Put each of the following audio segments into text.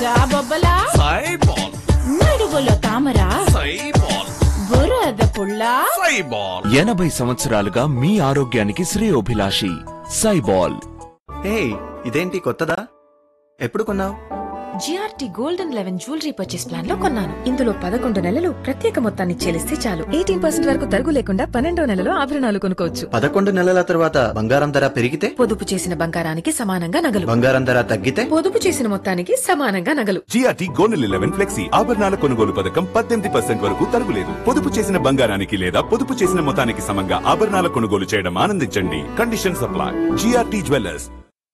జాబొబ్బలా సైబాల్ నడుగులో తామరా సైబాల్ బురద పుల్లా సైబాల్ ఎనభై సంవత్సరాలుగా మీ ఆరోగ్యానికి శ్రేయోభిలాషి సైబాల్ హే ఇదేంటి కొత్తదా ఎప్పుడు కొన్నావు GRT golden eleven jewellery purchase plan లో కొన్నాను ఇందులో పదకొండు నెలలు ప్రత్యేక మొత్తాన్ని చెల్లిస్తే చాలు ఎయిటీన్ పర్సెంట్ వరకు తరుగు లేకుండా పన్నెండో నెలలో ఆభరణాలు కొనుక్కోవచ్చు పదకొండు నెలల తర్వాత బంగారం ధర పెరిగితే పొదుపు చేసిన బంగారానికి సమానంగా నగలు బంగారం ధర తగ్గితే పొదుపు చేసిన మొత్తానికి సమానంగా నగలు జిఆర్టీ గోల్డెన్ లెవెన్ ఫ్లెక్సీ ఆభరణాల కొనుగోలు పథకం పద్దెనిమిది పర్సెంట్ వరకు తరుగులేదు పొదుపు చేసిన బంగారానికి లేదా పొదుపు చేసిన మొత్తానికి సమంగా ఆభరణాల కొనుగోలు చేయడం ఆనందించండి కండిషన్ సప్లై జిఆర్టీ జ్యువెలర్స్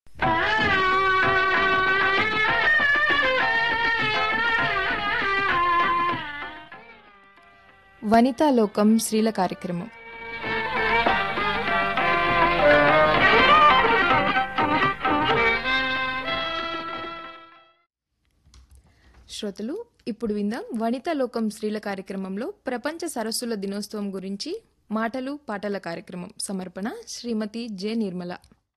వనితా లోకం స్త్రీల కార్యక్రమం శ్రోతలు ఇప్పుడు విందాం వనితా లోకం స్త్రీల కార్యక్రమంలో ప్రపంచ సరస్సుల దినోత్సవం గురించి మాటలు పాటల కార్యక్రమం సమర్పణ శ్రీమతి జె నిర్మల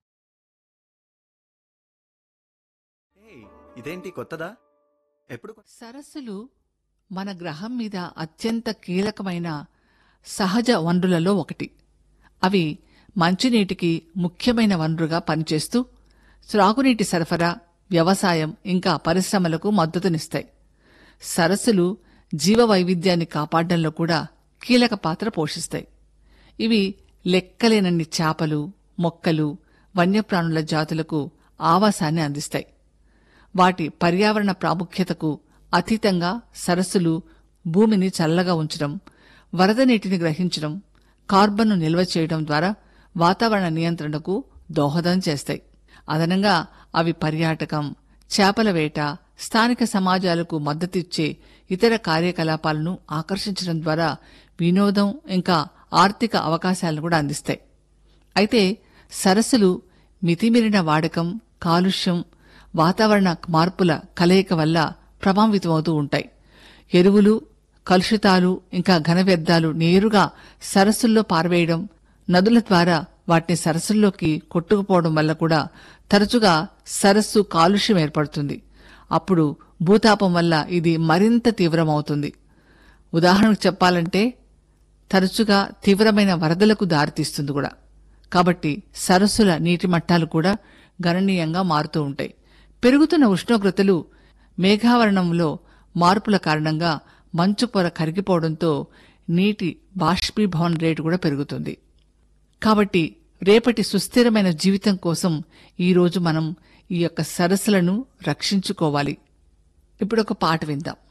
హే, ఇదేంటి కొత్తదా ఎప్పుడు కొ- సరస్సులు మన గ్రహం మీద అత్యంత కీలకమైన సహజ వనరులలో ఒకటి అవి మంచినీటికి ముఖ్యమైన వనరుగా పనిచేస్తూ త్రాగునీటి సరఫరా వ్యవసాయం ఇంకా పరిశ్రమలకు మద్దతునిస్తాయి సరస్సులు జీవ వైవిధ్యాన్ని కాపాడడంలో కూడా కీలక పాత్ర పోషిస్తాయి ఇవి లెక్కలేనన్ని చేపలు మొక్కలు వన్యప్రాణుల జాతులకు ఆవాసాన్ని అందిస్తాయి వాటి పర్యావరణ ప్రాముఖ్యతకు అతీతంగా సరస్సులు భూమిని చల్లగా ఉంచడం వరద నీటిని గ్రహించడం కార్బన్ను నిల్వ చేయడం ద్వారా వాతావరణ నియంత్రణకు దోహదం చేస్తాయి అదనంగా అవి పర్యాటకం చేపల వేట స్థానిక సమాజాలకు మద్దతిచ్చే ఇతర కార్యకలాపాలను ఆకర్షించడం ద్వారా వినోదం ఇంకా ఆర్థిక అవకాశాలను కూడా అందిస్తాయి అయితే సరస్సులు మితిమీరిన వాడకం కాలుష్యం వాతావరణ మార్పుల కలయిక వల్ల ప్రభావితమవుతూ ఉంటాయి ఎరువులు కలుషితాలు ఇంకా ఘన వ్యర్థాలు నేరుగా సరస్సుల్లో పారవేయడం నదుల ద్వారా వాటిని సరస్సుల్లోకి కొట్టుకుపోవడం వల్ల కూడా తరచుగా సరస్సు కాలుష్యం ఏర్పడుతుంది అప్పుడు భూతాపం వల్ల ఇది మరింత తీవ్రమవుతుంది ఉదాహరణకు చెప్పాలంటే తరచుగా తీవ్రమైన వరదలకు దారితీస్తుంది కూడా కాబట్టి సరస్సుల నీటి మట్టాలు కూడా గణనీయంగా మారుతూ ఉంటాయి పెరుగుతున్న ఉష్ణోగ్రతలు మేఘావరణంలో మార్పుల కారణంగా మంచు పొర కరిగిపోవడంతో నీటి బాష్పీభవన రేటు కూడా పెరుగుతుంది కాబట్టి రేపటి సుస్థిరమైన జీవితం కోసం ఈరోజు మనం ఈ యొక్క సరస్సులను రక్షించుకోవాలి ఇప్పుడు ఒక పాట విందాం